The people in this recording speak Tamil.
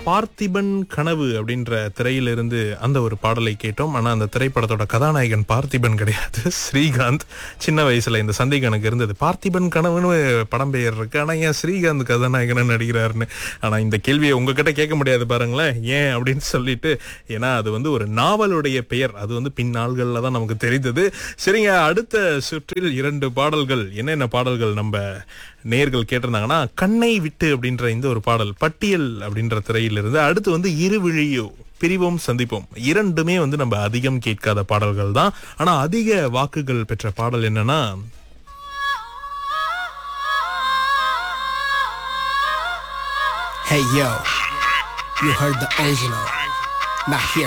பார்த்திபன் கனவு அப்படின்ற திரையிலிருந்து அந்த ஒரு பாடலை கேட்டோம் ஆனா அந்த திரைப்படத்தோட கதாநாயகன் பார்த்திபன் கிடையாது ஸ்ரீகாந்த் சின்ன வயசுல இந்த சந்தேகம் எனக்கு இருந்தது பார்த்திபன் கனவுன்னு படம் பெயர் இருக்கு ஆனா ஏன் ஸ்ரீகாந்த் கதாநாயகன் நடிக்கிறாருன்னு ஆனா இந்த கேள்வியை உங்ககிட்ட கேட்க முடியாது பாருங்களேன் ஏன் அப்படின்னு சொல்லிட்டு ஏன்னா அது வந்து ஒரு நாவலுடைய பெயர் அது வந்து பின்னாள்கள்ல தான் நமக்கு தெரிந்தது சரிங்க அடுத்த சுற்றில் இரண்டு பாடல்கள் என்னென்ன பாடல்கள் நம்ம நேர்கள் கேட்டிருந்தாங்கன்னா கண்ணை விட்டு அப்படின்ற இந்த ஒரு பாடல் பட்டியல் அப்படின்ற திரையிலிருந்து அடுத்து வந்து இருவிழியோ பிரிவோம் சந்திப்போம் இரண்டுமே வந்து நம்ம அதிகம் கேட்காத பாடல்கள் தான் ஆனா அதிக வாக்குகள் பெற்ற பாடல் என்னன்னா Hey yo, you heard the original. Not here.